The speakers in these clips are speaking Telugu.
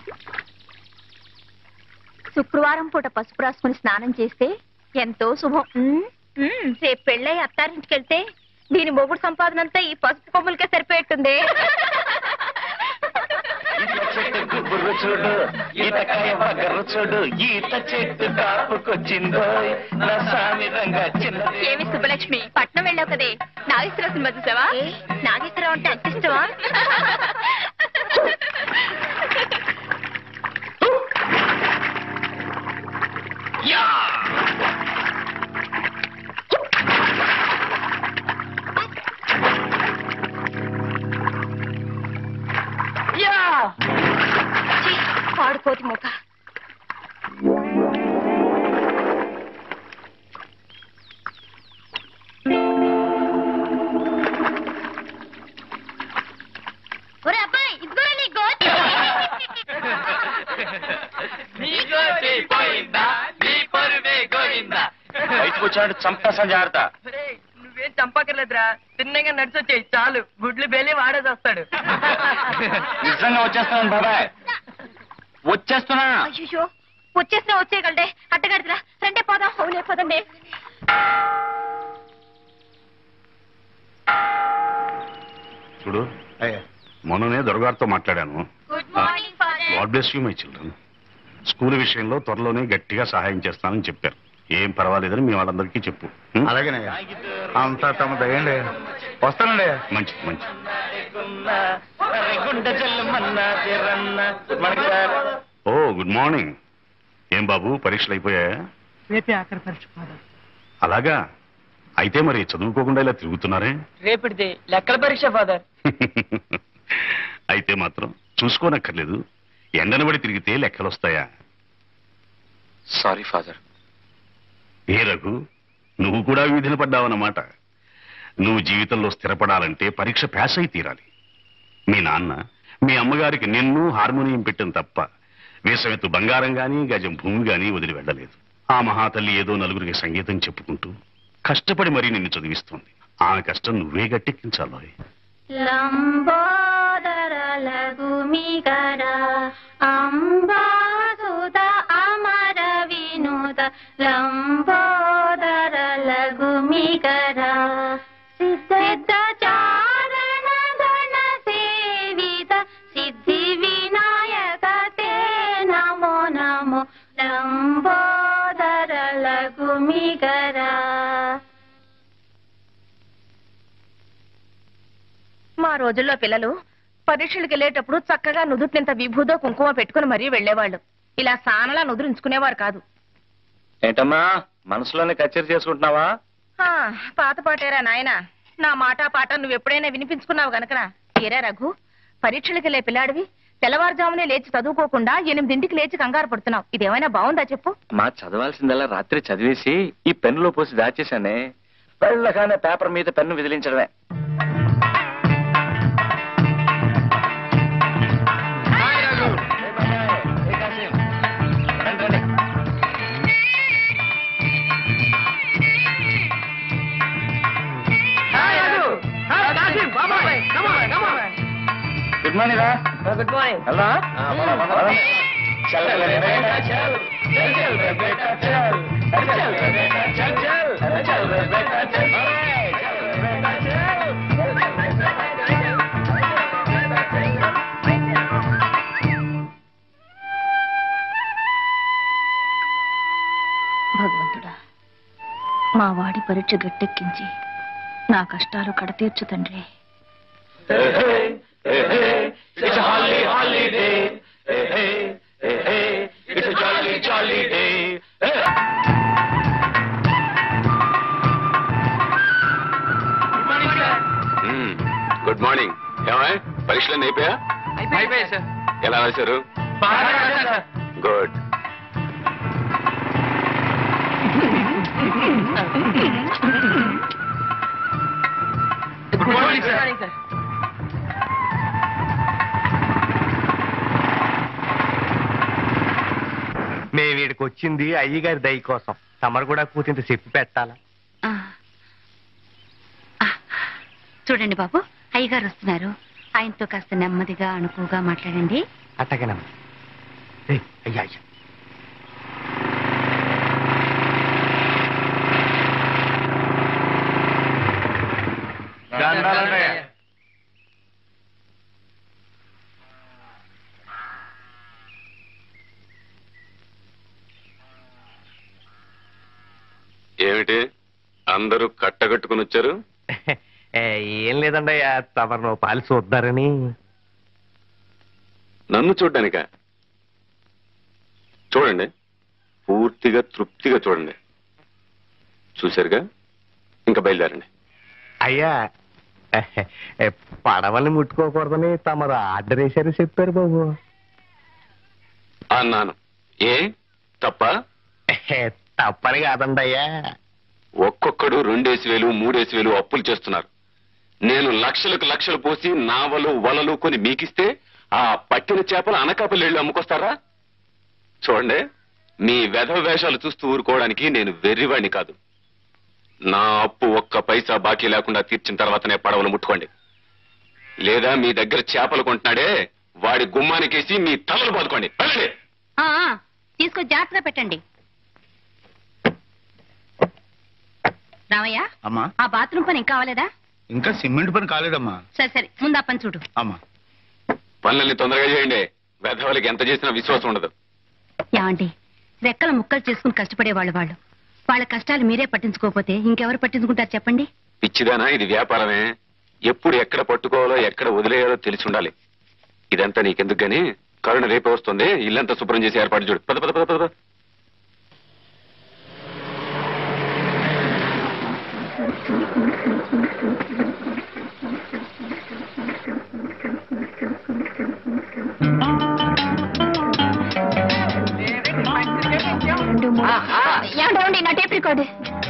శుక్రవారం పూట పసుపు రాసుకుని స్నానం చేస్తే ఎంతో శుభం ఉమ్, ఉమ్, రేపు పెళ్ళై అత్తారింటికి వెళ్తే దీని మొగుడు సంపాదన అంతా ఈ పసుపు కొమ్ములకే సరిపోయేట్టుంది ఈత చెట్టు గుబురు చూడు ఈతకాయ బగరు చూడు ఈత చెట్టు కాపుకొచ్చిందో నా సామి రంగా చిన్నది ఏమి సుబ్బలక్ష్మి పట్నం వెళ్ళావు కదే నాగేశ్వరరావు సినిమా చూసావా నాగేశ్వరరావు అంటే అంత ఇష్టమా యా ఛీ, పాడుకోతి ముఖ ఒరే అబ్బాయి ఇదిగో నీ గోచి బయటకు వచ్చాడు చంపేసా జాగ్రత్త ఒరేయ్, నువ్వేం చంపకర్లేదురా తిన్నగా నడిచొచ్చాయి చాలు గుడ్లు బేలి వాడేసి వస్తాడు నిజంగా వచ్చేస్తున్నాను బాబాయ్ వచ్చేస్తున్నా అయ్యో వచ్చేసినా వచ్చేయగలడే అట్టగడుతురా రండే పోదాం అవునే పోదండి చూడు మొన్ననే దొరగారితో మాట్లాడాను good morning father God bless you my children school విషయంలో త్వరలోనే గట్టిగా సహాయం చేస్తానని చెప్పారు ఏం పర్వాలేదని మీ వాళ్ళందరికీ చెప్పు ఉం? అలాగేనయ్యా అంతా తమ దయండి వస్తానండి మంచిది మంచిది గుండె జల్లమన్నది రన్న మనకి సార్ ఓ గుడ్ మార్నింగ్ ఏం బాబు పరీక్షలు అయిపోయాయా రేపే ఆఖరి పరీక్ష ఫాదర్ అలాగా అయితే మరి చదువుకోకుండా ఇలా తిరుగుతున్నారే రేపటిది లెక్కల పరీక్ష ఫాదర్ అయితే మాత్రం చూసుకోనక్కర్లేదు ఎండను పడి తిరిగితే లెక్కలు వస్తాయా సారీ ఫాదర్ ఏ రఘు నువ్వు కూడా వీధిన పడ్డావన్నమాట నువ్వు జీవితంలో స్థిరపడాలంటే పరీక్ష పాస్ అయి తీరాలి మీ నాన్న మీ అమ్మగారికి నిన్ను హార్మోనియం పెట్టిన తప్ప వేసమెత్తు బంగారం గాని గజం భూమి గాని వదిలి వెళ్ళలేదు ఆ మహాతల్లి ఏదో నలుగురికి సంగీతం చెప్పుకుంటూ కష్టపడి మరీ నిన్ను చదివిస్తోంది ఆమె కష్టం నువ్వే గట్టెక్కించాలో లంబోదర లఘుమికర అంబాసుత అమర వినుత లంబోదర లఘుమికర సిద్ధ చారణ గణ సేవిత సిద్ధి వినాయక తే నమో నమో లంబోదర లఘుమికర మా రోజుల్లో పిల్లలు పరీక్షలకు వెళ్ళేటప్పుడు చక్కగా నుదుటినింత విభూదో కుంకుమ పెట్టుకుని మరీ వెళ్ళేవాళ్ళు ఇలా సానలా నుదురించుకునేవారు కాదు ఏంటమ్మా మనసులోనే కచేరీ చేసుకుంటున్నావా ఆ, పాత పాటేరా నాయనా నా మాట పాట నువ్వు ఎప్పుడైనా వినిపించుకున్నావు గనకనా తీరా రఘు పరీక్షలకు వెళ్ళే పిల్లాడివి తెల్లవారుజామునే లేచి చదువుకోకుండా ఎనిమిదింటికి లేచి కంగారు పడుతున్నావు ఇదేమైనా బాగుందా చెప్పు మా చదవాల్సిందల్లా రాత్రి చదివేసి ఈ పెన్నులో పోసి దాచేశానే వెళ్ళగానే పేపర్ మీద పెన్ను విదిలించడమే గుడ్ మార్నింగ్ రా గుడ్ మార్నింగ్ హలో చల్ రే బేటా చల్ చల్ చల్ రే బేటా చల్ చల్ చల్ రే బేటా చల్ చల్ చల్ చల్ రే బేటా చల్ చల్ రే బేటా చల్ భగవంతుడా మా వాడి పరీక్ష గట్టెక్కించి నా కష్టాలు కడతీర్చు తండ్రి Hey, hey, hey, hey, it's a holly holiday. Hey, hey, hey, hey, it's a jolly jolly day. Hey. Good morning ఏమా పరీక్షలు అయిపోయా అయిపోయాయి సార్ ఎలా రాశారు బాగా రాశాను sir good good morning sir మేము వీడికి వచ్చింది అయ్యగారి దయ కోసం తమరు కూడా కూర్చుంటే చెప్పి పెట్టాలా చూడండి బాబు అయ్యగారు వస్తున్నారు ఆయనతో కాస్త నెమ్మదిగా అణుకుగా మాట్లాడండి అట్టగనమ్మ ఏయ్, అయ్యా అయ్యా దండాలండి. ఏమిటి అందరూ కట్టగట్టుకుని వచ్చారు ఏ, ఏం లేదండయ్యా తమరు నువ్వు పాలు చూద్దారని నన్ను చూడ్డానిక చూడండి పూర్తిగా తృప్తిగా చూడండి చూశారుగా ఇంకా బయలుదేరండి అయ్యా ఏ, పడవల్ని ముట్టుకోకూడదని తమరు ఆర్డర్ వేశారు చెప్పారు బాబు అన్నాను ఏ తప్ప ఏ, తప్పని కాదండి అయ్యా ఒక్కొక్కడు రెండేసి వేలు మూడేసి వేలు అప్పులు చేస్తున్నారు నేను లక్షలకు లక్షలు పోసి నావలు వలలు కొని మీకిస్తే ఆ పట్టిన చేపలు అనకాపల్లి వెళ్ళి అమ్ముకొస్తారా చూడండి మీ వెధవ వేషాలు చూస్తూ ఊరుకోవడానికి నేను వెర్రివాణ్ణి కాదు నా అప్పు ఒక్క పైసా బాకీ లేకుండా తీర్చిన తర్వాతనే పడవలు ముట్టుకోండి లేదా మీ దగ్గర చేపలు కొంటున్నాడే వాడి గుమ్మానికేసి మీ తలలు బాదుకోండి వెళ్ళండి. ఆ, ఆ, తీసుకొని జాగ్రత్తగా పెట్టండి రామయ్య అమ్మా ఆ బాత్రూమ్ పని ఇంకా అవ్వలేదా ఇంకా సిమెంట్ పని కాలేదమ్మా సరే సరే ముందు ఆ పని చూడు అమ్మా పనులన్నీ తొందరగా చేయండి వెధవలకి ఎంత చేసినా విశ్వాసం ఉండదు ఏమండి రెక్కల ముక్కలు చేసుకుని కష్టపడేవాళ్ళు వాళ్ళు వాళ్ళ కష్టాలు మీరే పట్టించుకోకపోతే ఇంకెవరు పట్టించుకుంటారు చెప్పండి పిచ్చిదానా ఇది వ్యాపారమే ఎప్పుడు ఎక్కడ పట్టుకోవాలో ఎక్కడ వదిలేయాలో తెలిసి ఉండాలి ఇదంతా నీకెందుకు గాని కరుణ రేపే వస్తుంది ఇల్లంతా శుభ్రం చేసి ఏర్పాటు చూడు పద పద పద పద పద. ఏమండి నా టేప్ రికార్డు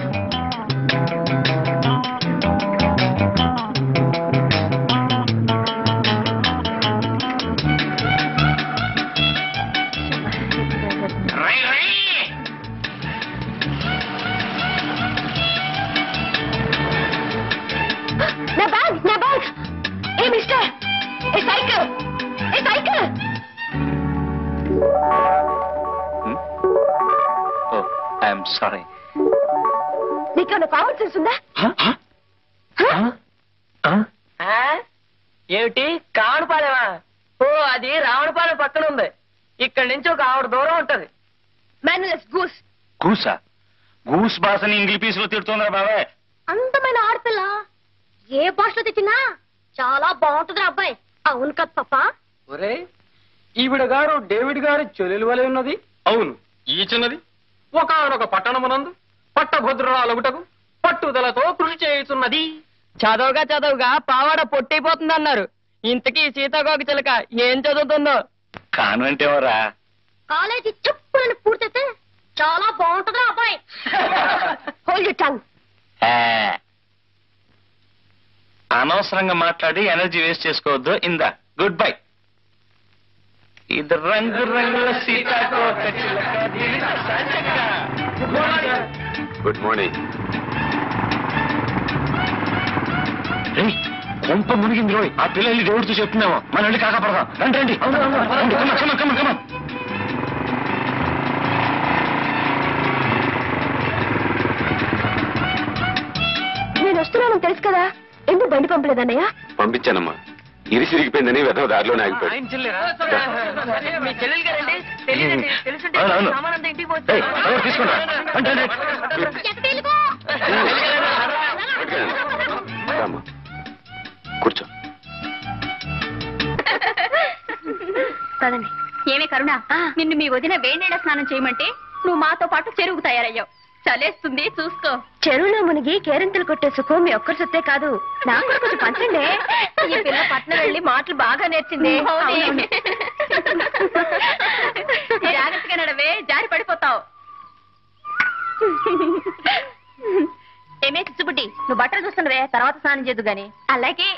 నా బ్యాగ్ నా బ్యాగ్ ఏ మిస్టర్ ఏ సైకిల్ ఏ సైకిల్ ఐఎమ్ సారీ నీకేమైనా కామన్ సెన్స్ ఉందా ఆ? ఏమిటి కావడపాలెమా ఓ అది రావణపాలెం పక్కన ఉంది ఇక్కడి నుంచి ఒక ఆవిడ దూరం ఉంటది మేనలెస్ గూస్ గూసా గూస్ భాషని ఇంగ్లీష్ పీస్ లో తిడుతుందా బాబాయ్ అందమైన ఆడపిల్ల ఏ భాషలో తెచ్చినా చాలా బాగుంటుంది అబ్బాయి అవును కదా పప్ప ఒరే ఈవిడ గారు డేవిడ్ గారి చెల్లెలు వలె ఉన్నది అవును ఈ చిన్నది ఒకనొక పట్టణమునందు పట్టభద్రురాలగుటకు పట్టుదలతో కృషి చేయుతున్నది చదవగా చదవగా పావాడ పొట్టైపోతుంది అన్నారు ఇంతకీ సీతాకోక చిలక ఏం చదువుతుందో కాన్వెంట్ ఎవరా కాలేజీ చెప్పులను పూర్తయితే చాలా బాగుంటుంది అబ్బాయి హోల్డ్ టంగ్ అనవసరంగా మాట్లాడి ఎనర్జీ వేస్ట్ చేసుకోవద్దు ఇందా గుడ్ బై ఇది రంగు రంగుల సీతాకోక చిలక, దీని సంచక. గుడ్ మార్నింగ్ రేయ్, కొంప మునిగింది రోయ్ ఆ పిల్లల్ని దేవుడితో చెప్తున్నాము మన వెళ్ళి కాకపడదాం రండి రండి రండి, come on, come on, come on, come on. నేను వస్తున్నాను తెలుసు కదా ఎందుకు బండి పంపలేదన్నయ్య పంపించానమ్మా ఇరిసిరిగిపోయిందని వెధవ దారిలోనే ఆగిపోయాడు ఆయన చెల్లెరా మీ చెల్లెలు గారండి తెలియదండి తెలుసుంటే అవును, అవును. సామానంతా ఇంటికి ఏయ్, ఎవరు తీసుకుంటా? రండి, రండి. రామ్మా. కూర్చో పదండి ఏమే కరుణ నిన్ను మీ వదిన వేణీళ్ళ స్నానం చేయమంటే నువ్వు మాతో పాటు చెరువుకు తయారయ్యావు చలేస్తుంది చూసుకో చెరువులో మునిగి కేరింతలు కొట్టే సుఖం మీ ఒక్కరి సొత్తే కాదు నాకు కూడా కొంచెం పంచండి ఈ పిల్ల పట్నం వెళ్ళి మాటలు బాగా నేర్చింది జాగ్రత్తగా నడవే జారి పడిపోతావు ఏమే చిచ్చుబుడ్డి నువ్వు బట్టలు చూస్తున్నవే తర్వాత స్నానం చేద్దు గాని అలాగే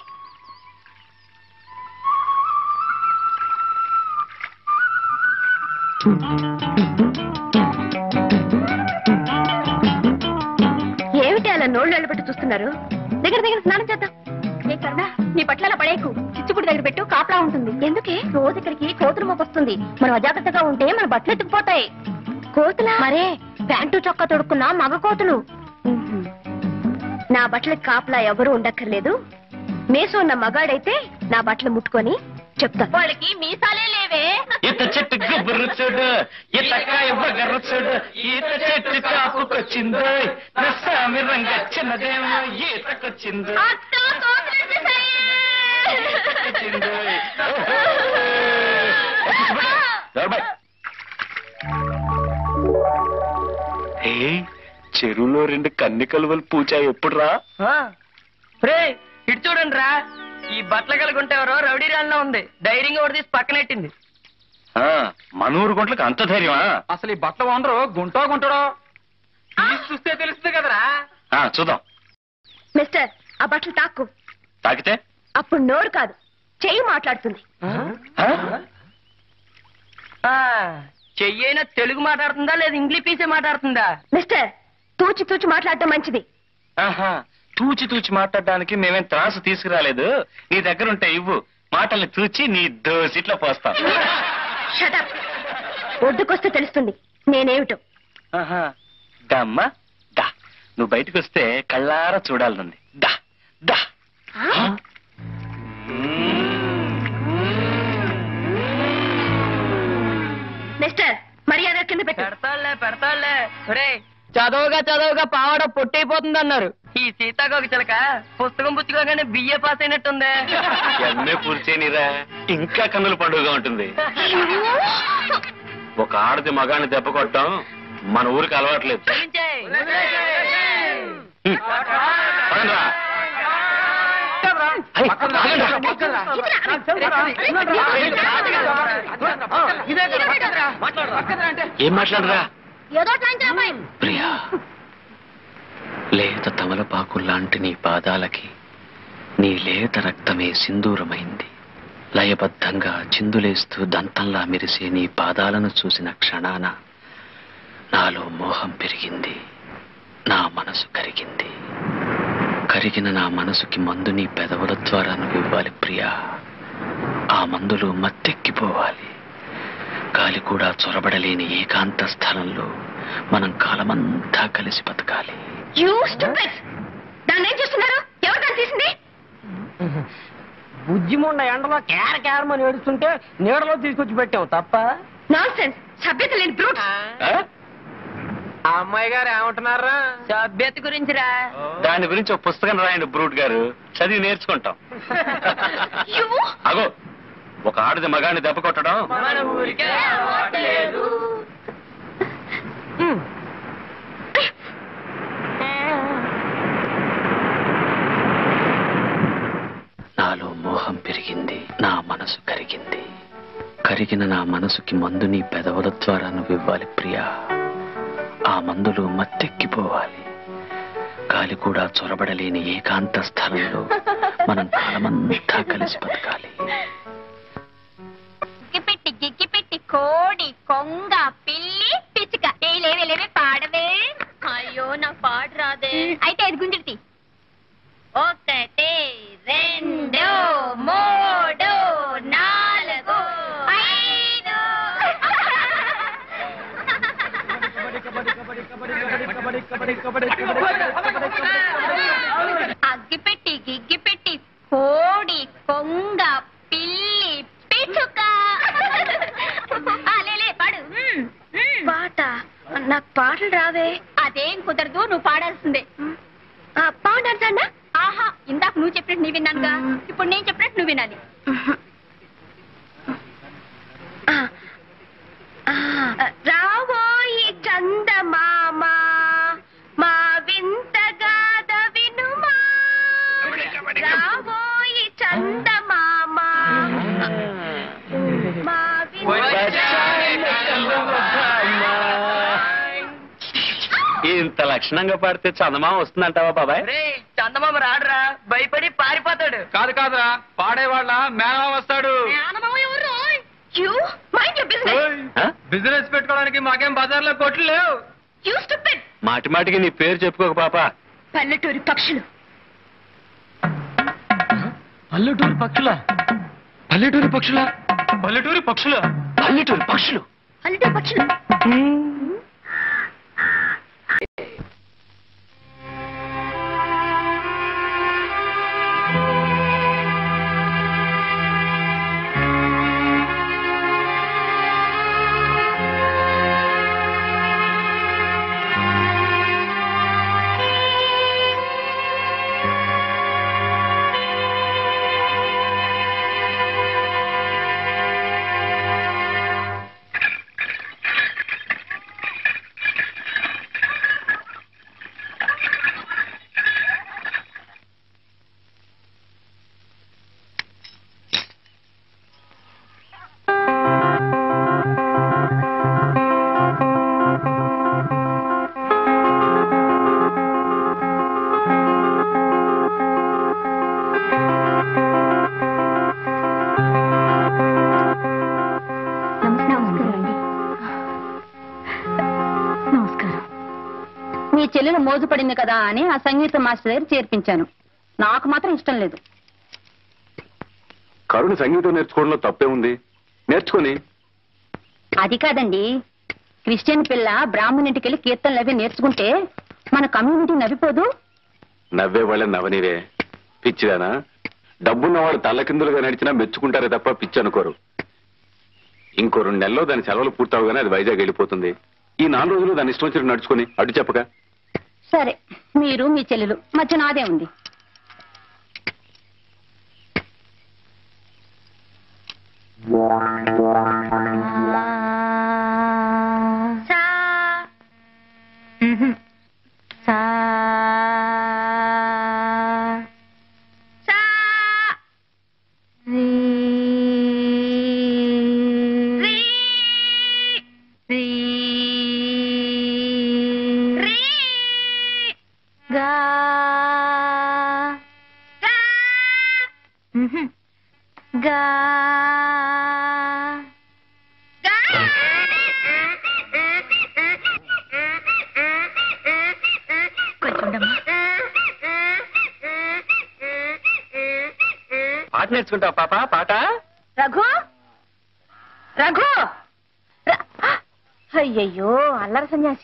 ఏమిటి అలా నోళ్ళు వెళ్ళబెట్టి చూస్తున్నారు దగ్గర దగ్గర స్నానం చేద్దాం ఏ. సరదా నీ బట్టల పడేకు చిచ్చుపుడి దగ్గర పెట్టు కాపలా ఉంటుంది ఎందుకే రోజు ఇక్కడికి కోతులు మోపొస్తుంది మనం అజాగ్రత్తగా ఉంటే మన బట్టలు ఎత్తుకుపోతాయి కోతులా మరే ప్యాంటు చొక్కా తొడుక్కున్న మగ కోతులు నా బట్టలకి కాపలా ఎవరు ఉండక్కర్లేదు మేసు ఉన్న మగాడైతే నా బట్టలు ముట్టుకొని చెప్తా వాళ్ళకి మీసాలే లేవే ఈత చెట్టు గుబురు చూడు ఈత కాయ బగరు చూడు ఈత చెట్టు కాపుకొచ్చిందో నస్సామి రంగ చిన్నదేమో ఈతకొచ్చిందో వచ్చిందో చెరువులో రెండు కన్ని కలువలు పూచా ఎప్పుడు రా రే ఇటు చూడండి రా ఈ బట్టలు కలుగుంటే ఎవరో రౌడీ రాళ్ళలో ఉంది ధైర్యంగా ఒకటి తీసి పక్కనెట్టింది మనూరు గుంట్లకు అంత ధైర్యమా అసలు ఈ బట్టలు ఓనరు గుంటో గుంటడో తీసి చూస్తే తెలుస్తుంది కదరా ఆ, చూద్దాం మిస్టర్ ఆ బట్టలు తాక్కు తాకితే అప్పుడు నోరు కాదు చెయ్యి మాట్లాడుతుంది ఆ? ఆ, చెయ్యైనా తెలుగు మాట్లాడుతుందా లేదా ఇంగ్లీష్ పీసే మాట్లాడుతుందా మిస్టర్ తూచి తూచి మాట్లాడటం మంచిది ఆహా తూచి తూచి మాట్లాడడానికి మేమేం త్రాసు తీసుకురాలేదు నీ దగ్గర ఉంటే ఇవ్వు మాటల్ని తూచి నీ దోసిట్లో పోస్తాం షటప్ ఒడ్డుకొస్తే తెలుస్తుంది నేనేమిటో ఆహా. దమ్మా దా నువ్వు బయటకు వస్తే కళ్ళారా చూడాలనుంది దా దా మిస్టర్ మర్యాద కింద పెట్టు పెడతాళ్లే పెడతాళ్లే రే చదవగా చదవగా పావడ పొట్టైపోతుంది అన్నారు ఈ సీతాకోక చిలక పుస్తకం పుచ్చుకోగానే బిఏ పాస్ అయినట్టుంది ఎంఏ పూర్చేనిరా ఇంకా కన్నుల పండుగగా ఉంటుంది ఒక ఆడది మగాన్ని దెబ్బ కొట్టడం మన ఊరికి అలవాట్లేదు చూపించేయ్. హ్మ్. పదండ్రా. హై, ఆగండ్రా. ఏం మాట్లాడరా ఏదో అట్లాంటి అమ్మాయి ప్రియా లేత తమలపాకు లాంటి నీ పాదాలకి నీ లేత రక్తమే సింధూరమైంది లయబద్ధంగా చిందులేస్తూ దంతంలా మెరిసే నీ పాదాలను చూసిన క్షణాన నాలో మోహం పెరిగింది నా మనసు కరిగింది కరిగిన నా మనసుకి మందు నీ పెదవుల ద్వారా నువ్వు ఇవ్వాలి ప్రియా ఆ మందులో మత్తెక్కిపోవాలి గాలి కూడా చొరబడలేని ఏకాంత స్థలంలో మనం కాలమంతా కలిసి బతకాలి యూ స్టూపిడ్ దాన్ని ఏం చేస్తున్నారు ఎవరు దాన్ని తీసింది బుజ్జిముండ ఎండలో కేర కేరమని ఏడుస్తుంటే నీడలో తీసుకొచ్చి పెట్టావు తప్ప నాన్ సెన్స్ సభ్యత లేని బ్రూట్ ఆ? ఆ అమ్మాయి గారు ఏమంటున్నారా సభ్యత గురించిరా దాని గురించి ఒక పుస్తకం రాయండి బ్రూట్ గారు చదివి నేర్చుకుంటాం యూ అగో ఒక ఆడది మగాన్ని దెబ్బ కొట్టడం మన ఊరికే అలవాట్లేదు. నాలో మోహం పెరిగింది నా మనసు కరిగింది కరిగిన నా మనసుకి మందు నీ పెదవుల ద్వారా నువ్వు ఇవ్వాలి ప్రియా ఆ మందులో మత్తెక్కిపోవాలి గాలి కూడా చొరబడలేని ఏకాంత స్థలంలో మనం కాలమంతా కలిసి బతకాలి గిప్పిట్టి గిగ్గిపెట్టి కోడి కొంగ పిల్లి పిచ్చుక ఏ లేవే లేవే పాడవే అయ్యో నాకు పాట రాదే అయితే అది గుంజుటి ఒకటి రెండు మూడు నాలుగు ఐదు అగ్గిపెట్టి గిగ్గిపెట్టి కోడి కొంగ పిల్లి పిచ్చుక ఆ, లే, లే, పాడు పాట నాకు పాటలు రావే అదేం కుదరదు నువ్వు పాడాల్సిందే పాడాల్సండా ఆహా ఇందాక నువ్వు చెప్పినట్టు నీ విన్నానుగా ఇప్పుడు నేను చెప్పినట్టు నువ్వు వినాలి రావోయి చందమామ మా వింత గాథ వినుమా రావోయి చందమామ మా ఇంత లక్షణంగా పాడితే చందమామ వస్తుందంటావా బాబాయ్ రే చందమామ రాడురా భయపడి పారిపోతాడు కాదు కాదురా పాడేవాళ్ళ మేనమా వస్తాడు యూ మైండ్ యువర్ బిజినెస్ ఆ? బిజినెస్ పెట్టుకోవడానికి మాకేం బజార్లో కొట్లు లేవు యూ స్టూపిడ్ మాటి మాటికి నీ పేరు చెప్పుకోక పాప పల్లెటూరి పక్షులు పల్లెటూరు పక్షుల పల్లెటూరు పక్షుల పల్లెటూరు పక్షుల పల్లెటూరు పక్షులు పల్లెటూరు పక్షులు నమస్కారం అండి నమస్కారం మీ చెల్లెలు మోజుపడింది కదా అని ఆ సంగీత మాస్టర్ దగ్గర చేర్పించాను నాకు మాత్రం ఇష్టం లేదు కరుణ సంగీతం నేర్చుకోవడంలో తప్పే ఉంది నేర్చుకొని అది కాదండి క్రిస్టియన్ పిల్ల బ్రాహ్మణింటికి వెళ్ళి కీర్తనలు అవి నేర్చుకుంటే మన కమ్యూనిటీ నవ్విపోదు నవ్వే వాళ్ళని నవనీరే పిచ్చిదానా డబ్బున్నవాడు తల్లకిందులుగా నడిచినా మెచ్చుకుంటారే తప్ప పిచ్చి అనుకోరు ఇంకో రెండు నెలల్లో దాని సెలవులు పూర్తవగానే అది వైజాగ్ వెళ్ళిపోతుంది ఈ నాలుగు రోజులు దాని ఇష్టం వచ్చినట్టు నడుచుకొని అడ్డు చెప్పక సరే మీరు మీ చెల్లెలు మధ్య నాదే ఉంది సా సా సా రీ రీ రీ గా గా పాట నేర్చుకుంటావు పాప పాట రఘు రఘు ర- అయ్యయ్యో అల్లరి సన్యాసి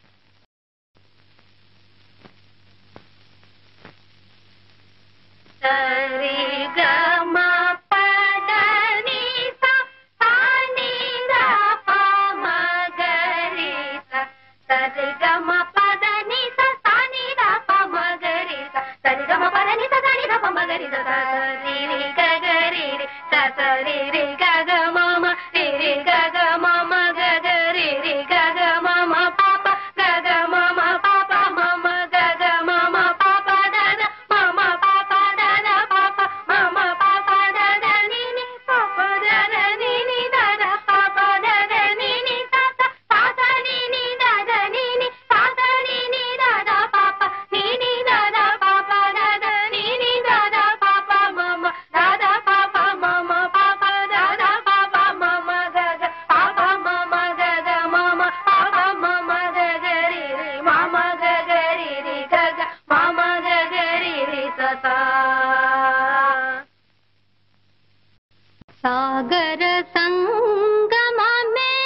సరి గమ పదని సా పాని రా ప మగరి సా సరి గమ పదని సా సాని రా ప మగరి సా సరి గమ పదని సా సాని రా ప మగరి సా సా రి రి గ గ రి రి సా సా రి రి గ గ మ మ రి రి గ గ మ మ గ గ రి రి గ గ మ మ ప ప గ గ మ మ ప ప మ మ గ గ మ మ ప ప ద ద మ మ ప ప ద ద ప ప మ మ ప ప ద ద ని ని ప ప ద ద ని ని ద ద ప ప ద ద ని ని త త త త ని ని ద ద ని ని త త ని ని ద ద ప ప ని ని ద ద ప ప ద ద ని ని ద ద ప ప మ మ ద ద ప ప మ మ ప ప ద ద ప ప మ మ గ గ ప ప మ మ గ గ మ మ ప ప మ మ గ గ రి రి మ మ గ గ రి రి గ గ మ మ గ గ రి రి స సా సాగర సంగమమే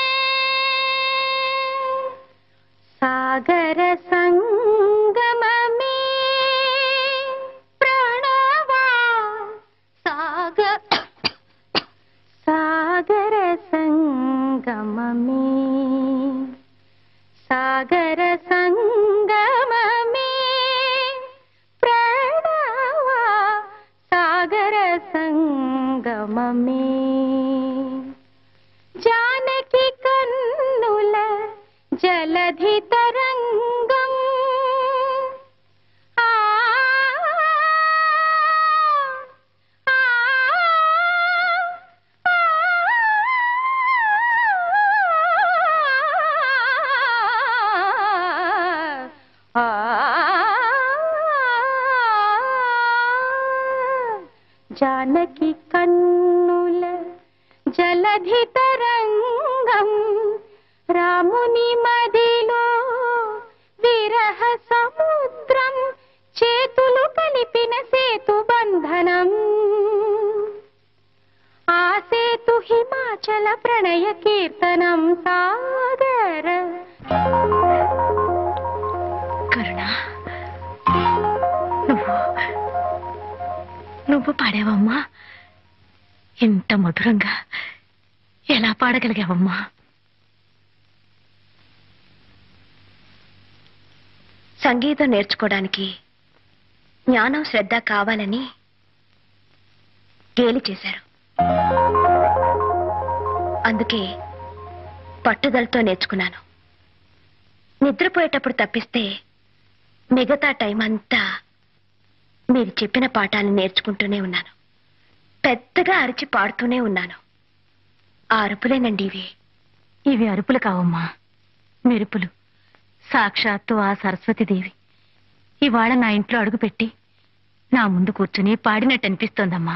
సాగర సంగమమే ప్రణవా సాగ సాగర సంగమమే సాగర సంగమమే ప్రణవా సాగర సంగమమే జానకి కన్నుల జలధి తరంగం ఆ ఆ, ఆ, జానకి కన్నుల జలధి తరంగం రాముని మదిలో విరహ సముద్రం చేతులు కలిపిన సేతు బంధనం జీవనం సాగర కరుణ నువ్వు నువ్వు పాడావమ్మా ఇంత మధురంగా ఎలా పాడగలిగావమ్మా సంగీతం నేర్చుకోవడానికి జ్ఞానం శ్రద్ధ కావాలని గేలి చేశారు అందుకే పట్టుదలతో నేర్చుకున్నాను నిద్రపోయేటప్పుడు తప్పిస్తే మిగతా టైం అంతా మీరు చెప్పిన పాఠాలు నేర్చుకుంటూనే ఉన్నాను పెద్దగా అరిచి పాడుతూనే ఉన్నాను ఆ అరుపులేనండి ఇవి ఇవి అరుపులు కావమ్మా మెరుపులు సాక్షాత్తు ఆ సరస్వతీదేవి ఇవాళ నా ఇంట్లో అడుగుపెట్టి నా ముందు కూర్చుని పాడినట్టు అనిపిస్తోందమ్మా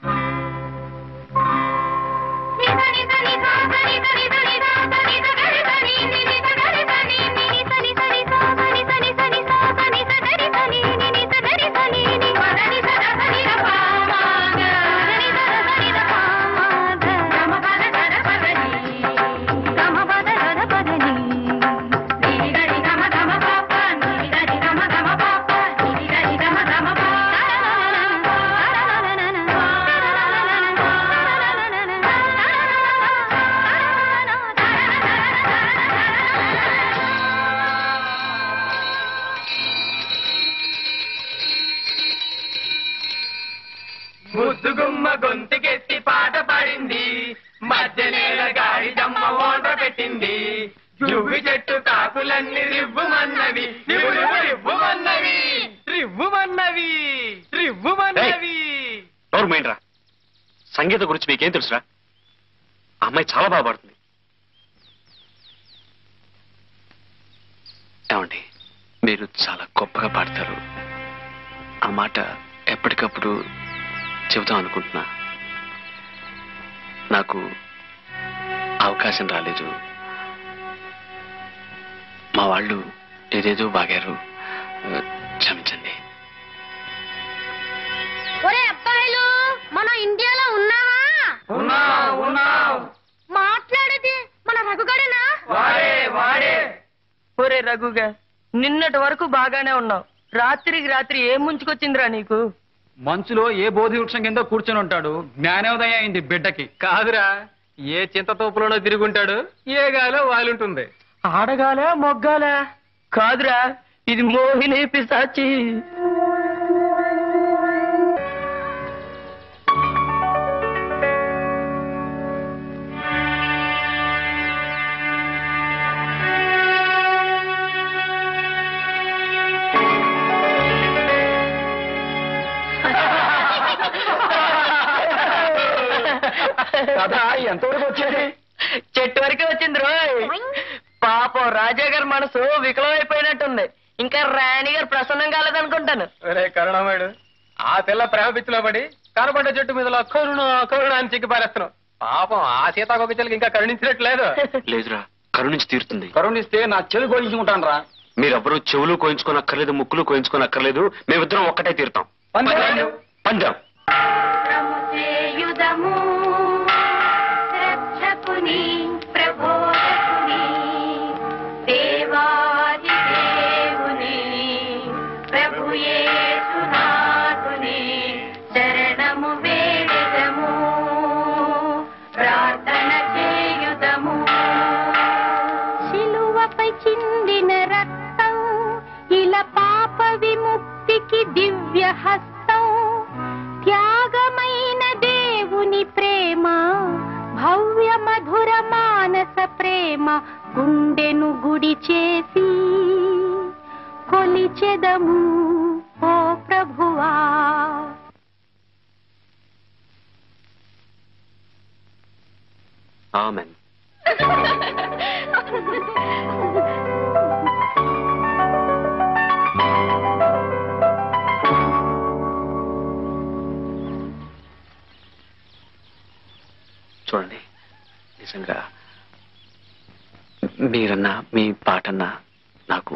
ముద్దుగుమ్మ గొంతుకెత్తి పాట పాడింది మధ్య నేల గాడి దమ్మ ఓంట పెట్టింది జువ్వి చెట్టు కాకులన్నీ రివ్వుమన్నవి రివ్వు రివ్వుమన్నవి రివ్వుమన్నవి రివ్వుమన్నవి నోరు మైండ్రా సంగీతం గురించి మీకేం తెలుసురా ఆ అమ్మాయి చాలా బాగా పాడుతుంది ఏమండి మీరు చాలా గొప్పగా పాడతారు ఆ మాట ఎప్పటికప్పుడు చెబుతాం అనుకుంటున్నా నాకు అవకాశం రాలేదు మా వాళ్ళు ఏదేదో బాగారు క్షమించండి ఒరే అబ్బాయిలు మనం ఇండియాలో ఉన్నావా ఉన్నాం ఉన్నాం మాట్లాడేది మన రఘుగడేనా వాడే వాడే ఒరే రఘుగా నిన్నటి వరకు బాగానే ఉన్నావు రాత్రికి రాత్రి ఏం ముంచుకొచ్చిందిరా నీకు మంచులో ఏ బోధి వృక్షం కింద కూర్చొని ఉంటాడు జ్ఞానోదయం అయింది బిడ్డకి కాదురా ఏ చింతతోపులోనో తిరుగుంటాడు ఏ గాలో వాలుంటుంది ఆడగాలే మొగ్గాలే కాదురా ఇది మోహిని పిశాచి కథ ఎంతవరకు వచ్చేది చెట్టు వరకే వచ్చింది రోయ్ పాపం రాజా గారి మనసు వికలమైపోయినట్టుంది ఇంకా రాణి గారు ప్రసన్నం కాలేదనుకుంటాను ఒరే కరుణామయుడు ఆ పిల్ల ప్రేమ పిచ్చిలో పడి కనపడ్డ చెట్టు మీద కరుణ కరుణ అని చిక్కి పారేస్తున్నావు పాపం ఆ సీతాకొక చెల్లికి ఇంకా కరుణించినట్లేదు లేదురా కరుణించి తీరుతుంది కరుణిస్తే నా చెవి కోయించుకుంటాను రా మీరెవ్వరూ చెవులు కోయించుకోనక్కర్లేదు ముక్కులు కోయించుకోనక్కర్లేదు మేమిద్దరం ఒక్కటే తీరుతాం పందెం చేయుదము రక్షకుని ప్రబోధకుని దేవాది దేవుని ప్రభుయేసునాథుని శరణము వేడదము ప్రార్థన చేయుదము శిలువపై చిందిన రక్తం ఇలా పాప విముక్తికి దివ్య హస్తం త్యాగమైన దేవుని ప్రేమ భవ్య మధుర మానస ప్రేమ గుండెను గుడి చేసి కొలిచెదము ఓ ప్రభువా ఆమెన్ చూడండి నిజంగా మీరన్నా మీ పాటన్నా నాకు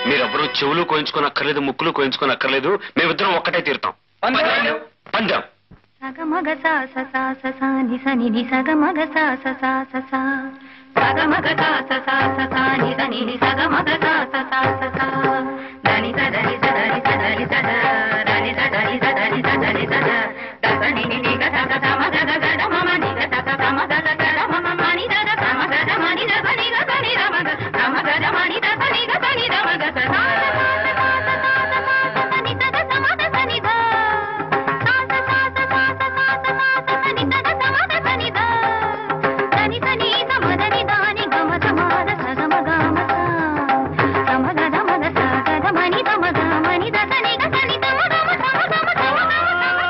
మీరెవ్వరూ చెవులు కోయించుకోనక్కర్లేదు ముక్కులు కోయించుకోనక్కర్లేదు మేమిద్దరం ఒక్కటే తీరుతాం పందెం సగమగ సా స సా స సా ని స ని ని సగమగ సా స సా స సా సగమగ సా స సా స సా ని స ని ని సగమగ సా స సా స సా దని స దని స దని స దని స ద దని స దని స దని స దని స ద ద స ని ని ని గ స గ స మ గ గ గ డ మ మ ని గ స స స మ గ గ గ డ మ మ మ ని ద ద స మ గ డ మ ని ద స ని గ స ని ద మ గ స మ గ డ మ ని ద స ని గ స ని ద మ గ స సా స సా స సా స సా స సా స స ని స ద స మ ద స ని ద సా స సా స సా స సా స సా స స ని స ద స మ ద స ని ద ద ని స ని స మ ద ని ద ని గ మ స మ ద స గ మ గ మ స స మ గ ద మ గ స గ ద మ ని ద మ గ మ ని ద స ని గ స ని ద మ గ మ స మ గ మ స మ గ మ స మ గ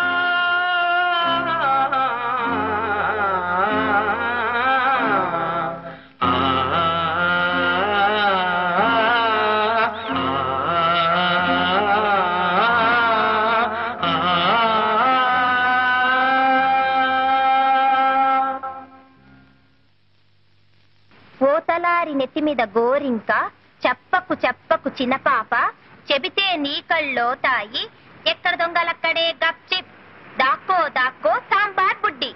ఓతలారి నెత్తి మీద గోరింక చెప్పకు చెప్పకు చిన్నపాప చెబితే నీ కళ్ళో తాయి ఎక్కడ దొంగలక్కడే గప్చిప్ దాక్కో దాక్కో సాంబార్ బుడ్డి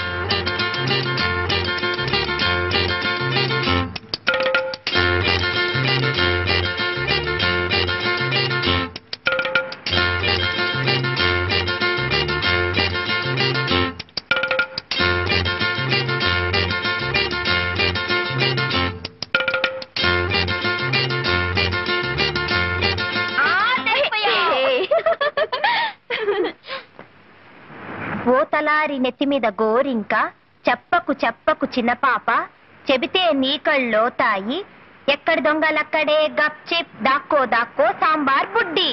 ఓతలారి నెత్తి మీద గోరింక చెప్పకు చెప్పకు చిన్నపాప చెబితే నీ కళ్ళో తాయి ఎక్కడి దొంగలక్కడే గప్చిప్ దాక్కో దాక్కో సాంబార్ బుడ్డి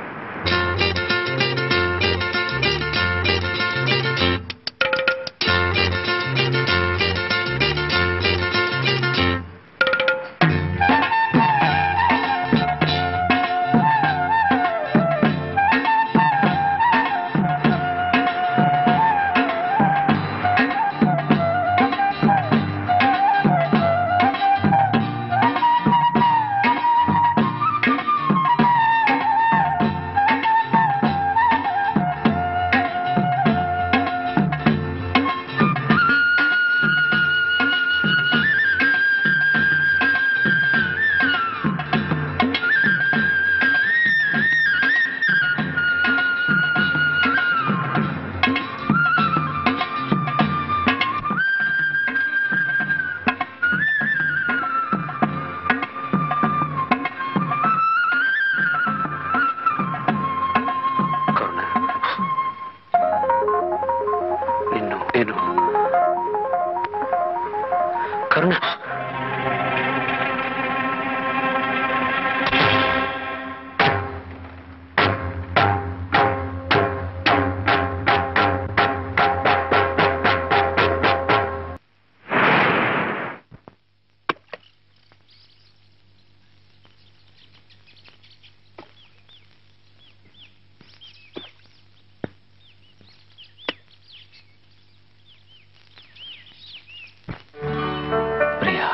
కరుణ నిన్ను నేను కరుణ ప్రియా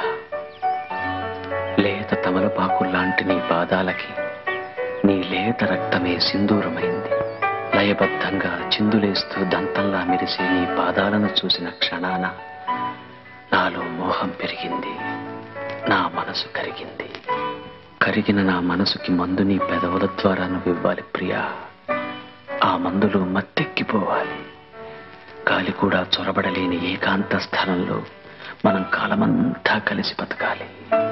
లేత తమలపాకు లాంటి నీ పాదాలకి నీ లేత రక్తమే సింధూరమైంది లయబద్ధంగా చిందులేస్తూ దంతంలా మెరిసే నీ పాదాలను చూసిన క్షణాన నాలో మోహం పెరిగింది నా మనసు కరిగింది కరిగిన నా మనసుకి మందు నీ పెదవుల ద్వారా నువ్వు ఇవ్వాలి ప్రియా ఆ మందులో మత్తెక్కిపోవాలి గాలి కూడా చొరబడలేని ఏకాంత స్థలంలో మనం కాలమంతా కలిసి బతకాలి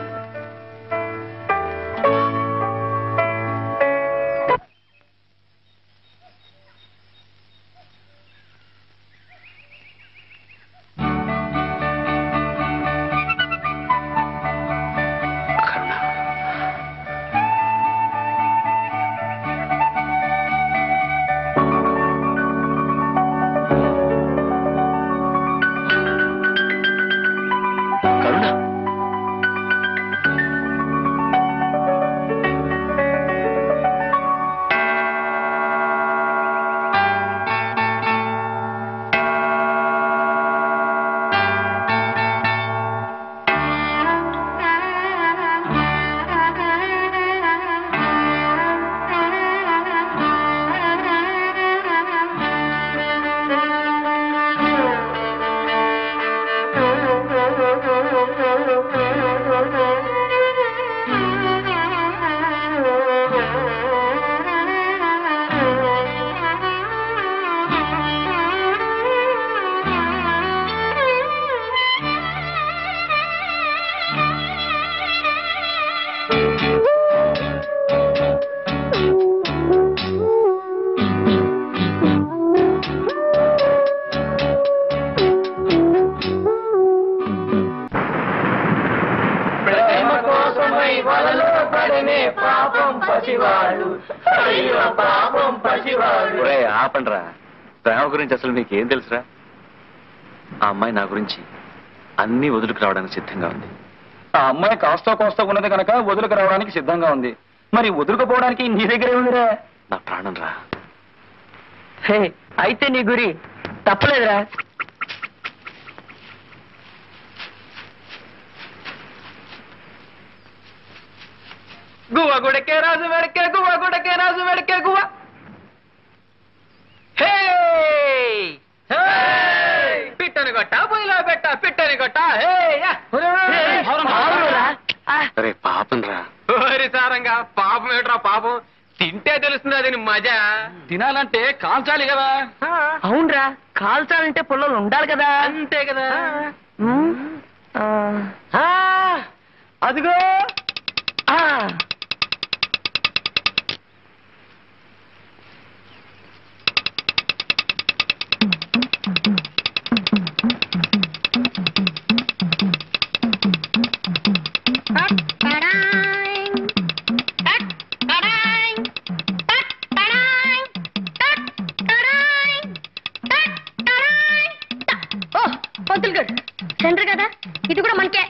కరుణ కరుణ ఒరే ఆపండ్రా ప్రేమ గురించి అసలు మీకేం తెలుసురా ఆ అమ్మాయి నా గురించి అన్ని వదులుకు రావడానికి సిద్ధంగా ఉంది ఆ అమ్మాయి కాస్త కోస్తా ఉన్నది కనుక వదులుకు రావడానికి సిద్ధంగా ఉంది మరి వదులుకుపోవడానికి నీ దగ్గరే ఉందిరా నా ప్రాణం రా హే అయితే నీ గురి తప్పలేదురా గువ్వ గుడకే రాజు వెడకే గువ్వ గుడకే రాజు వెడకే గువ్వ హే పిట్టని కొట్ట పొయ్యిలో పెట్ట పిట్టని కొట్ట హే యా. అవునురా. ఆ, అరే పాపం రా ఓరి సారంగా పాపం ఏట్రా పాపం తింటే తెలుస్తుంది అది మజా తినాలంటే కాల్చాలి కదా అవునరా కాల్చాలంటే పుల్లలు ఉండాలి కదా అంతే కదా ఉమ్, ఆ, ఆ, అదిగో ఆ, ఓ పంతులు గడు సెంటర్ కదా ఇది కూడా మనకే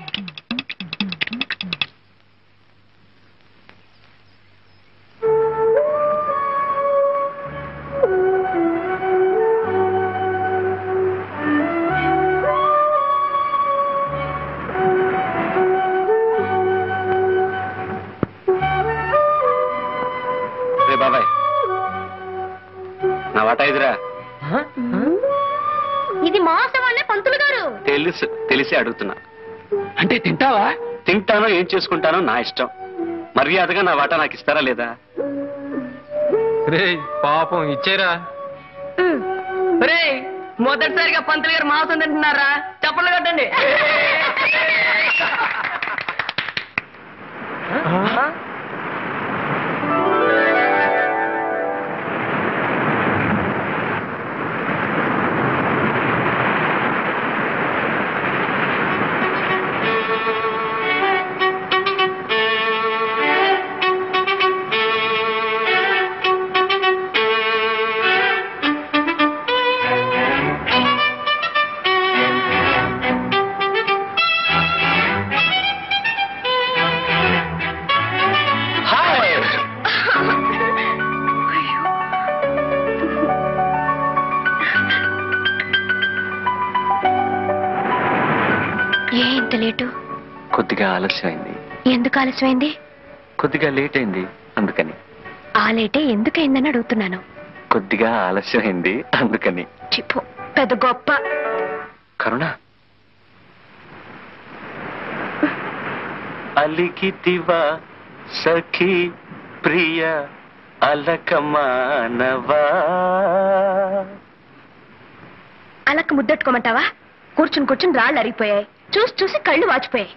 రే బాబాయ్ నా వాటా ఇదిరా ఇది మోసం అనే పంతులు గారు తెలుసు తెలిసి అడుగుతున్నా అంటే తింటావా తింటానో ఏం చేసుకుంటానో నా ఇష్టం మర్యాదగా నా వాటా నాకు ఇస్తారా లేదా రే పాపం ఇచ్చేరా ఒరేయ్, మొదటిసారిగా పంతులు గారు మాంసం తింటున్నారా చెప్పలు కట్టండి ఏ ఇంత లేటు కొద్దిగా ఆలస్యమైంది ఎందుకు ఆలస్యమైంది కొద్దిగా లేట్ అయింది అందుకని ఆ లేటే ఎందుకైందని అడుగుతున్నాను కొద్దిగా ఆలస్యమైంది అందుకని చిప్పు పెద్ద గొప్ప కరుణ అలికితివా సఖీ ప్రియ అలకమానవా అలక్క ముద్దెట్టుకోమంటావా కూర్చుని కూర్చుని రాళ్ళు అరిగిపోయాయి చూసి చూసి కళ్ళు వాచిపోయాయి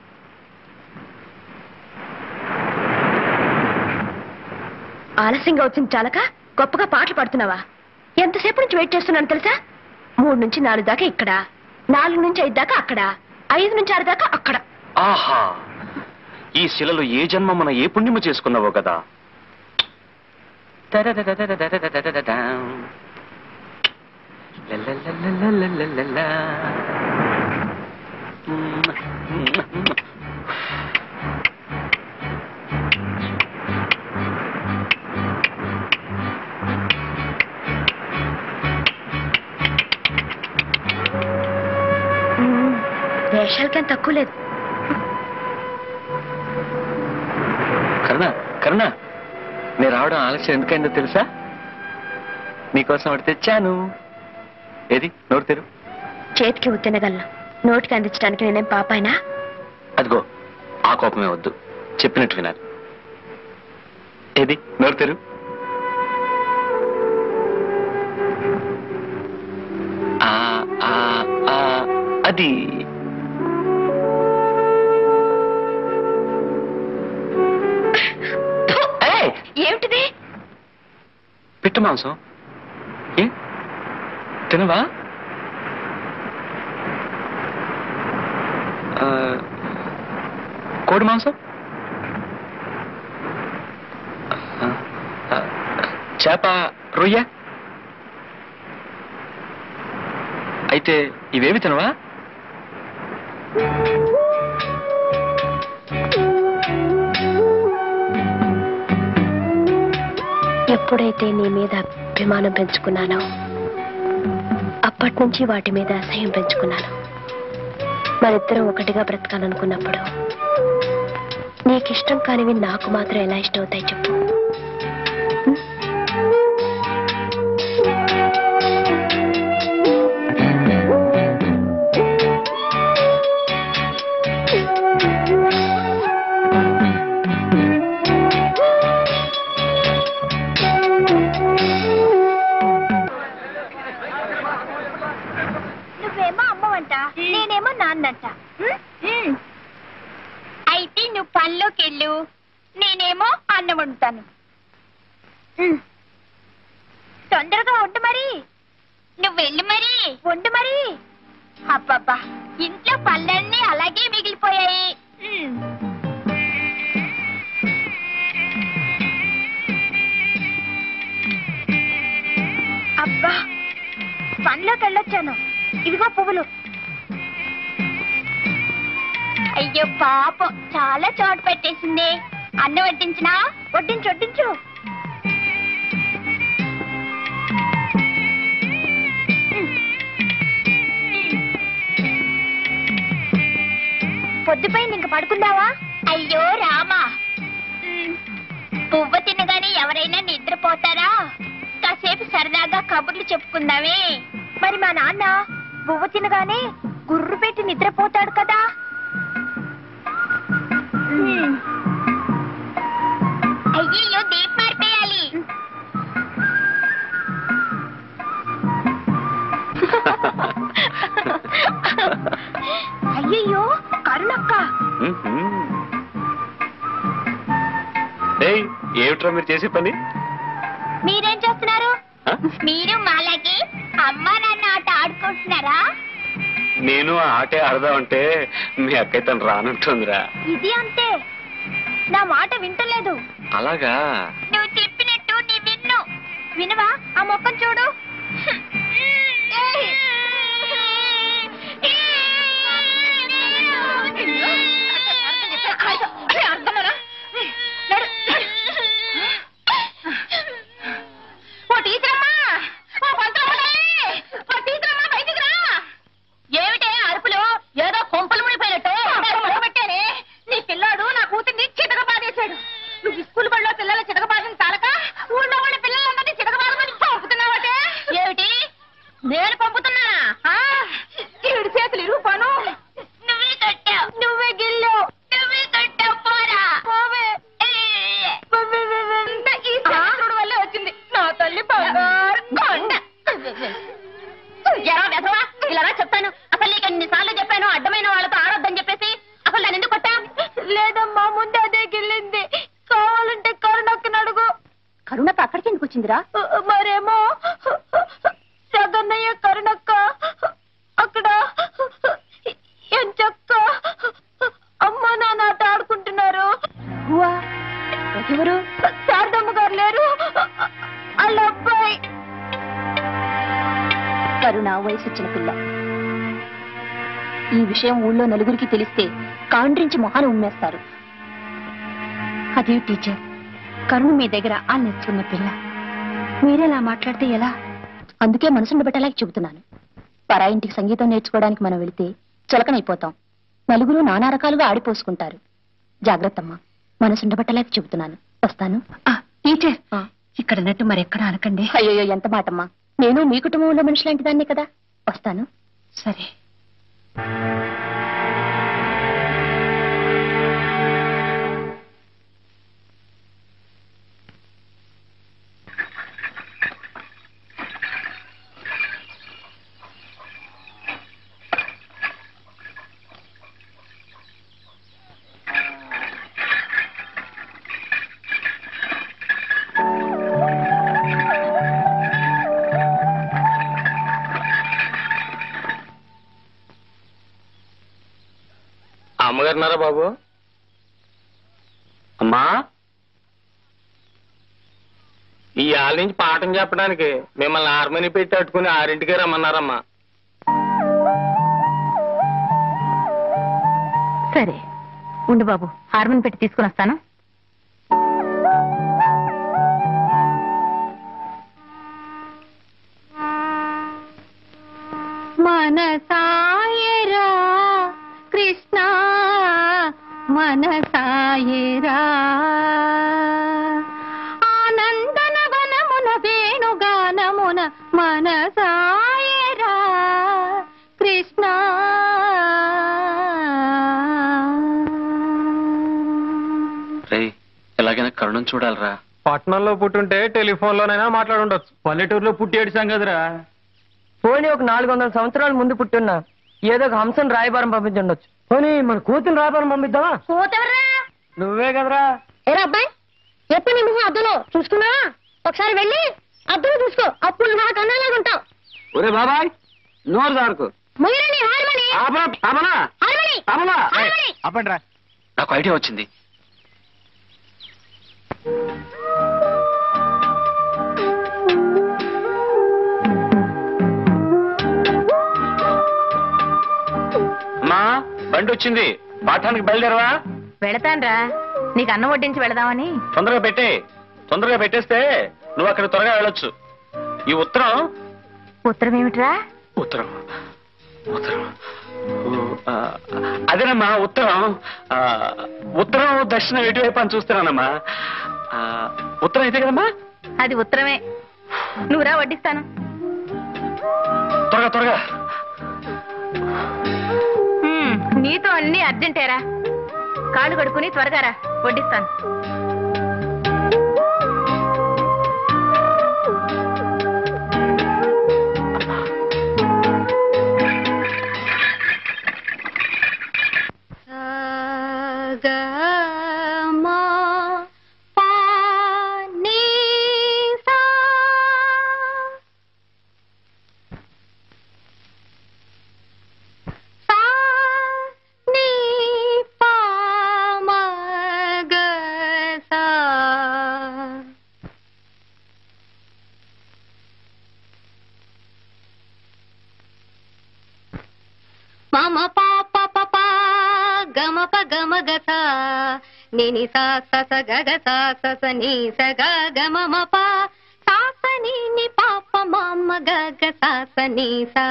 ఆలస్యంగా వచ్చింది చాలక గొప్పగా పాటలు పాడుతున్నావా ఎంతసేపు నుంచి వెయిట్ చేస్తున్నాను తెలుసా మూడు నుంచి నాలుగు దాకా ఇక్కడ నాలుగు నుంచి ఐదు దాకా అక్కడ ఐదు నుంచి ఆరు దాకా అక్కడ ఆహా ఈ శిలలో ఏ జన్మ మన ఏ పుణ్యము చేసుకున్నావో కదా లలలలలలలలలా. మ్మ్. వేషాలకేం తక్కువ లేదు కరుణ కరుణ నేను రావడం ఆలస్యం ఎందుకైందో తెలుసా నీకోసం ఒకటి తెచ్చాను ఏది నోరు తెరు చేతికి ఉత్తినగలను నోటికి అందించడానికి నేనేం పాపాయినా అదిగో ఆ కోపమే వద్దు చెప్పినట్టు వినాలి ఏది నోరు తెరు ఆ, ఆ, ఆ, అది ఏయ్, ఏమిటిది పిట్ట మాంసం ఏ తినవా ఆ, కోడి మాంసం ఆ, ఆ, చేప రొయ్య అయితే ఇవేమి తినవా ఎప్పుడైతే నీ మీద అభిమానం పెంచుకున్నానో అప్పటి నుంచి వాటి మీద అసహ్యం పెంచుకున్నాను మనిద్దరం ఒకటిగా బ్రతకాలనుకున్నప్పుడు నీకిష్టం కానివి నాకు మాత్రం ఎలా ఇష్టం అవుతాయి చెప్పు ఉం? నువ్వేమో అమ్మవంట నేనేమో నాన్నంట అయితే నువ్వు పనిలోకి వెళ్ళు నేనేమో అన్నం వండుతాను ఉమ్. తొందరగా వండు మరి నువ్వు వెళ్ళు మరి వండు మరి అబ్బబ్బా ఇంట్లో పళ్ళన్నీ అలాగే మిగిలిపోయాయి ఉమ్. అబ్బా పనిలోకి వెళ్ళొచ్చాను ఇదిగో పువ్వులు అయ్యో పాపం చాలా చోటు పెట్టేసింది అన్నం వడ్డించినా వడ్డించు వడ్డించు పొద్దుపైన ఇంక పడుకుందావా అయ్యో రామా పువ్వు తినగానే ఎవరైనా నిద్రపోతారా కాసేపు సరదాగా కబుర్లు చెప్పుకుందామే మరి మా నాన్న పువ్వు తినగానే గుర్రు పెట్టి నిద్రపోతాడు కదా అయ్యో దీప్ మారిపోయాలి అయ్యయ్యో కరుణక్క ఏయ్ ఏమిట్రా మీరు చేసే పని మీరేం చేస్తున్నారు ఆ? మీరు మాలాగే అమ్మ నాన్న ఆట ఆడుకుంటున్నారా నేను ఆ ఆటే ఆడదామంటే మీ అక్కయ్య తను రానంటుందిరా ఇది అంతే నా మాట వింటలేదు అలాగా నువ్వు చెప్పినట్టు నీ విన్ను వినవా ఆ మొక్కను చూడు ఓ టీచరమ్మా ఓ పంతులమ్మ తల్లి! ఓ టీచరమ్మా బయటికి రా ఏమిటే అరుపులు ఏదో కొంపలు మునిపోయినట్టు పెట్టానే నీ పిల్లాడు నా కూతుర్ని చితక బాధేశాడు నువ్వు స్కూల్ బడిలో పిల్లల చితక బాధని తాలక ఊళ్ళో వాళ్ళ పిల్లలందరినీ చితక బాధమని పంపుతున్నావటే ఏమిటి నేను పంపుతున్నానా ఆ? ఈవిడి చేతులు ఇరుగుపాను నువ్వే కట్టావు నువ్వే గిల్లావు నువ్వే కట్టావు పోరా పోవే అంతా ఈ శాస్త్రుడు వల్లే వచ్చింది నా తల్లి బంగారు కొండ ఎరా వెధవా ఇలా రా చెప్తాను అసలు నీకు ఎన్నిసార్లు చెప్పాను అడ్డమైన వాళ్ళతో ఆడొద్దని చెప్పేసి అసలు దాన్ని ఎందుకు కొట్టా లేదమ్మా ముందు అదే గిల్లింది కావాలంటే కరుణక్కని అడుగు కరుణకు అక్కడికి ఎందుకు వచ్చిందిరా మరేమో జగన్నయ్య కరుణక్క అక్కడ ఎంచక్క అమ్మ నాన్న ఆట ఆడుకుంటున్నారు ఎవరు శారదమ్మ గారు లేరు వాళ్ళ అబ్బాయి కరుణ వయసు వచ్చిన పిల్ల ఈ విషయం ఊళ్ళో నలుగురికి తెలిస్తే కాండ్రించి మొహాన్ని ఉమ్మేస్తారు అదే టీచర్ కరుణ మీ దగ్గర ఆ నేర్చుకున్న పిల్ల మీరేలా మాట్లాడితే ఎలా అందుకే మనసును పెట్టలేక చెబుతున్నాను పరాయింటికి సంగీతం నేర్చుకోవడానికి మనం వెళితే చులకనైపోతాం నలుగురు నానా రకాలుగా ఆడిపోసుకుంటారు జాగ్రత్తమ్మా మనసుండబట్టలేక చెబుతున్నాను వస్తాను టీచర్ ఇక్కడ నట్టు మరెక్కడ అనకండి అయ్యో ఎంత మాటమ్మా నేను మీ కుటుంబంలో మనిషి లాంటి దాన్ని కదా వస్తాను సరే అమ్మగారున్నారా బాబు అమ్మా ఈ ఆళ్ళ నుంచి పాఠం చెప్పడానికి మిమ్మల్ని ఆర్మని పెట్టి అట్టుకుని ఆరింటికే రమ్మన్నారమ్మా సరే ఉండు బాబు హార్మోన్ పెట్టి తీసుకుని వస్తాను మనసాయరా కృష్ణ మనసాయరా ఆనందన వనమున వేణుగానమున మనసాయరా కృష్ణ రే ఎలాగైనా కరుణం చూడాలరా పట్నంలో పుట్టుంటే టెలిఫోన్ లోనైనా మాట్లాడుండొచ్చు పల్లెటూరులో పుట్టి ఏడిసాం కదరా పోనీ ఒక నాలుగు వందల సంవత్సరాల ముందు పుట్టున్నా ఏదో ఒక హంసను రాయబారం పంపించుండొచ్చు పోనీ మన కూతురు రాయబారం పంపిద్దామా పోతవర్రా నువ్వే కదరా ఏరా అబ్బాయి ఎప్పుడు నీ మొహం అద్దులో చూసుకున్నావా ఒకసారి వెళ్ళి అద్దులో చూసుకో అప్పుడు నా కన్నాలాగా ఉంటావు ఒరే బాబాయ్ నోరు దారుకు మొయ్యరండి హార్మని ఆపనా హార్మని ఆపనా హార్మని ఆపండి నాకు ఐడియా వచ్చింది అమ్మా బండి వచ్చింది పాఠానికి బయలుదేరవా వెళతాన్రా నీకు అన్నం వడ్డించి వెళదామని తొందరగా పెట్టే తొందరగా పెట్టేస్తే నువ్వు అక్కడ త్వరగా వెళ్ళొచ్చు ఈ ఉత్తరం ఉత్తరం ఏమిట్రా ఉత్తరం ఉత్తరం ఓ, ఆ, అదేనమ్మా ఉత్తరం ఆ, ఉత్తరం దక్షిణం ఎటువైపు అని చూస్తున్నానమ్మా ఆ, ఉత్తరం అయితే కదమ్మా అది ఉత్తరమే నువ్వురా వడ్డిస్తాను త్వరగా త్వరగా హ్మ్, నీతో అన్ని అర్జెంటేరా కాళ్ళు కడుక్కుని త్వరగా రా వడ్డిస్తాను గమా పాని సా సా ని పా మ గ సా మమ పాప పప గమ ప గమ గస నిని సా స స గ గ సా స స ని స గ గ మ మ ప సా స ని ని పాప మమ గ గ సా స ని సా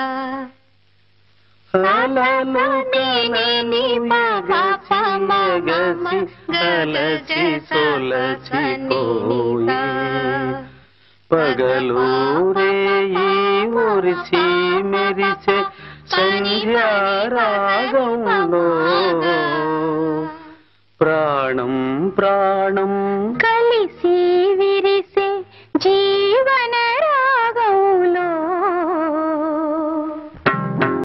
పగలూరే మురిసి మెరిసే సంధ్యారాగంలో ప్రాణం ప్రాణ